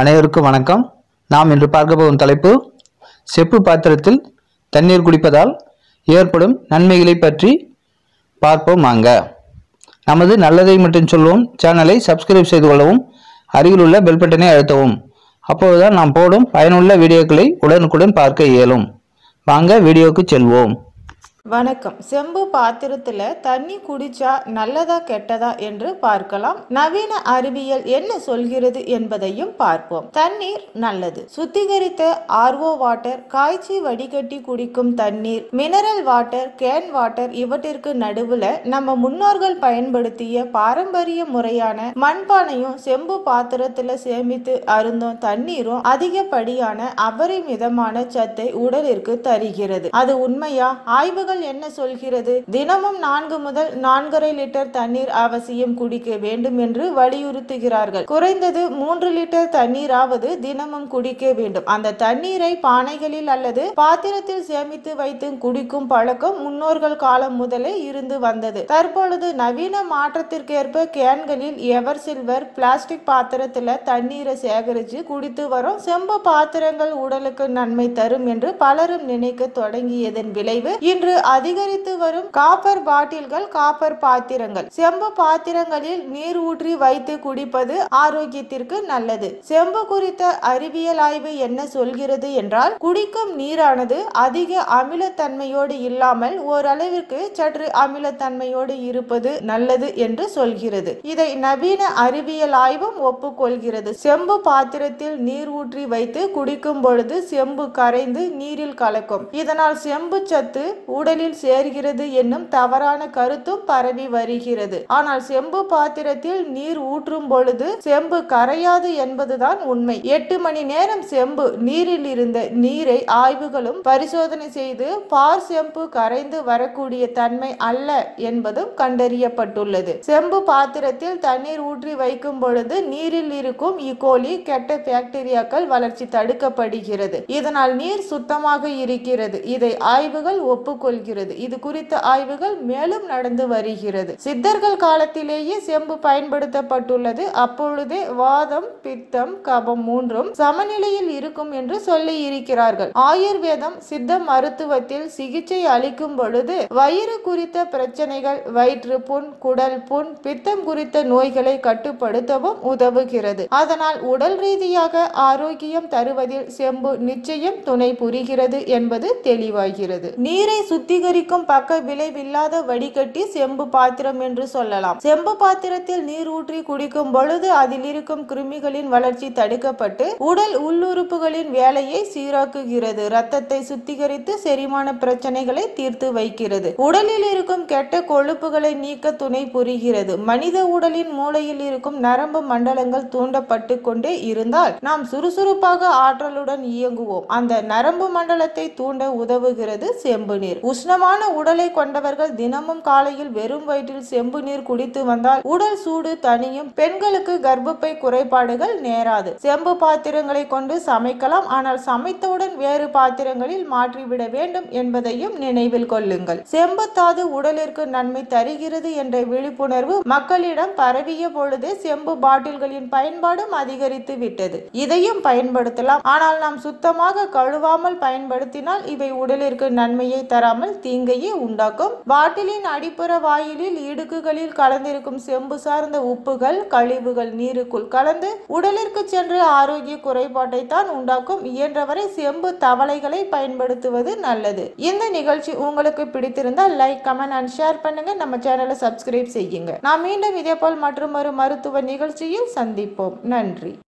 அனைவருக்கும் வணக்கம் நாம் இன்று பார்க்க போகும் தலைப்பு செப்பு பாத்திரத்தில் தண்ணீர் குடிப்பதால் ஏற்படும் நன்மைகளை பற்றி பார்ப்போம் வாங்க நமது நல்லதை மட்டும் சொல்வோம் சேனலை சப்ஸ்கிரைப் செய்து கொள்ளவும் அருகில் உள்ள பெல் பட்டனை அழுத்தவும் அப்போதுதான் நாம் போடும் பயனுள்ள வீடியோக்களை உடனுக்குடன் பார்க்க இயலும் வாங்க வீடியோவுக்கு செல்வோம் வணக்கம் செம்பு பாத்திரத்துல தண்ணி குடிச்சா நல்லதா கெட்டதா என்று பார்க்கலாம் நவீன அறிவியல் என்ன சொல்கிறது என்பதையும் பார்ப்போம் தண்ணீர் நல்லது சுத்திகரித்த ஆர்ஓ வாட்டர் காய்ச்சி வடிகட்டி குடிக்கும் தண்ணீர் மினரல் வாட்டர் கேன் வாட்டர் இவற்றிற்கு நடுவுல நம்ம முன்னோர்கள் பயன்படுத்திய பாரம்பரிய முறையான மண்பானையும் செம்பு பாத்திரத்துல சேமித்து அருந்தும் தண்ணீரும் அதிகப்படியான அபரிமிதமான சத்தை உடலிற்கு தருகிறது அது உண்மையா ஆய்வுகள் என்ன சொல்கிறது தினமும் நான்கு முதல் நான்கரை லிட்டர் தண்ணீர் அவசியம் குடிக்க வேண்டும் என்று வலியுறுத்துகிறார்கள் குறைந்தது மூன்று லிட்டர் தண்ணீராவது தினமும் குடிக்க வேண்டும் அந்த தண்ணீரை பானைகளில் அல்லது பாத்திரத்தில் சேமித்து வைத்து குடிக்கும் பழக்கம் முன்னோர்கள் காலம் முதலே இருந்து வந்தது தற்பொழுது நவீன மாற்றத்திற்கேற்ப கேன்களில் எவர் சில்வர் பிளாஸ்டிக் பாத்திரத்துல தண்ணீரை சேகரித்து குடித்து வரும் செம்பு பாத்திரங்கள் உடலுக்கு நன்மை தரும் என்று பலரும் நினைக்க தொடங்கியதன் விளைவு இன்று அதிகரித்து வரும் காப்பர் பாட்டில்கள் காப்பர் பாத்திரங்கள் செம்பு பாத்திரங்களில் நீர் ஊற்றி வைத்து குடிப்பது ஆரோக்கியத்திற்கு நல்லது செம்பு குறித்த அறிவியல் ஆய்வு என்ன சொல்கிறது என்றால் குடிக்கும் நீரானது அதிக அமிலத்தன்மையோடு இல்லாமல் ஓரளவிற்கு சற்று அமிலத்தன்மையோடு இருப்பது நல்லது என்று சொல்கிறது இதை நவீன அறிவியல் ஆய்வும் ஒப்புக்கொள்கிறது செம்பு பாத்திரத்தில் நீர் ஊற்றி வைத்து குடிக்கும் பொழுது செம்பு கரைந்து நீரில் கலக்கும் இதனால் செம்பு சத்து உடலில் சேர்கிறது என்னும் தவறான கருத்தும் பரவி வருகிறது ஆனால் செம்பு பாத்திரத்தில் நீர் ஊற்றும் பொழுது செம்பு கரையாது என்பதுதான் உண்மை எட்டு மணி நேரம் செம்பு நீரில் இருந்த நீரை ஆய்வுகளும் பரிசோதனை செய்து பார் செம்பு கரைந்து வரக்கூடிய தன்மை அல்ல என்பதும் கண்டறியப்பட்டுள்ளது செம்பு பாத்திரத்தில் தண்ணீர் ஊற்றி வைக்கும் பொழுது நீரில் இருக்கும் இகோலி கெட்ட பாக்டீரியாக்கள் வளர்ச்சி தடுக்கப்படுகிறது இதனால் நீர் சுத்தமாக இருக்கிறது இதை ஆய்வுகள் ஒப்புக்கொள்கிறது இது குறித்த ஆய்வுகள் மேலும் நடந்து வருகிறது சித்தர்கள் காலத்திலேயே செம்பு பயன்படுத்தப்பட்டுள்ளது அப்பொழுதே வாதம் பித்தம் கபம் மூன்றும் சமநிலையில் இருக்கும் என்று சொல்லி இருக்கிறார்கள் ஆயுர்வேதம் சித்த மருத்துவத்தில் சிகிச்சை அளிக்கும் பொழுது வயிறு குறித்த பிரச்சனைகள் வயிற்று புண் குடல் புண் பித்தம் குறித்த நோய்களை கட்டுப்படுத்தவும் உதவுகிறது அதனால் உடல் ரீதியாக ஆரோக்கியம் தருவதில் செம்பு நிச்சயம் துணை புரிகிறது என்பது தெளிவாகிறது நீரை சுத்திகரிக்கும் பக்க விளைவில்லாத வடிகட்டி செம்பு பாத்திரம் என்று சொல்லலாம் செம்பு பாத்திரத்தில் நீர் ஊற்றி குடிக்கும் பொழுது அதில் இருக்கும் கிருமிகளின் வளர்ச்சி தடுக்கப்பட்டு உடல் உள்ளுறுப்புகளின் வேலையை சீராக்குகிறது ரத்தத்தை சுத்திகரித்து செரிமான பிரச்சனைகளை தீர்த்து வைக்கிறது உடலில் இருக்கும் கெட்ட கொழுப்புகளை நீக்க துணை புரிகிறது மனித உடலின் மூளையில் இருக்கும் நரம்பு மண்டலங்கள் தூண்டப்பட்டு கொண்டே இருந்தால் நாம் சுறுசுறுப்பாக ஆற்றலுடன் இயங்குவோம் அந்த நரம்பு மண்டலத்தை தூண்ட உதவுகிறது செம்பு நீர் உஷ்ணமான உடலை கொண்டவர்கள் தினமும் காலையில் வெறும் வயிற்றில் செம்பு நீர் குடித்து வந்தால் உடல் சூடு தனியும் பெண்களுக்கு கர்ப்பப்பை குறைபாடுகள் நேராது செம்பு பாத்திரங்களை கொண்டு சமைக்கலாம் ஆனால் சமைத்தவுடன் வேறு பாத்திரங்களில் மாற்றிவிட வேண்டும் என்பதையும் நினைவில் கொள்ளுங்கள் செம்பு தாது உடலிற்கு நன்மை தருகிறது என்ற விழிப்புணர்வு மக்களிடம் பரவிய பொழுதே செம்பு பாட்டில்களின் பயன்பாடும் அதிகரித்து விட்டது இதையும் பயன்படுத்தலாம் ஆனால் நாம் சுத்தமாக கழுவாமல் பயன்படுத்தினால் இவை உடலிற்கு நன்மையை தராமல் தீங்கையே உண்டாக்கும் பாட்டிலின் அடிப்புற வாயிலில் இடுக்குகளில் கலந்திருக்கும் செம்பு சார்ந்த உப்புகள் கழிவுகள் நீருக்குள் கலந்து உடலிற்கு சென்று ஆரோக்கிய குறைபாட்டை தான் உண்டாக்கும் இயன்றவரை செம்பு தவளைகளை பயன்படுத்துவது நல்லது இந்த நிகழ்ச்சி உங்களுக்கு பிடித்திருந்தால் லைக் கமெண்ட் அண்ட் ஷேர் பண்ணுங்க நம்ம சேனலை சப்ஸ்கிரைப் செய்யுங்க நாம் மீண்டும் இதே போல் மற்றும் ஒரு மருத்துவ நிகழ்ச்சியில் சந்திப்போம் நன்றி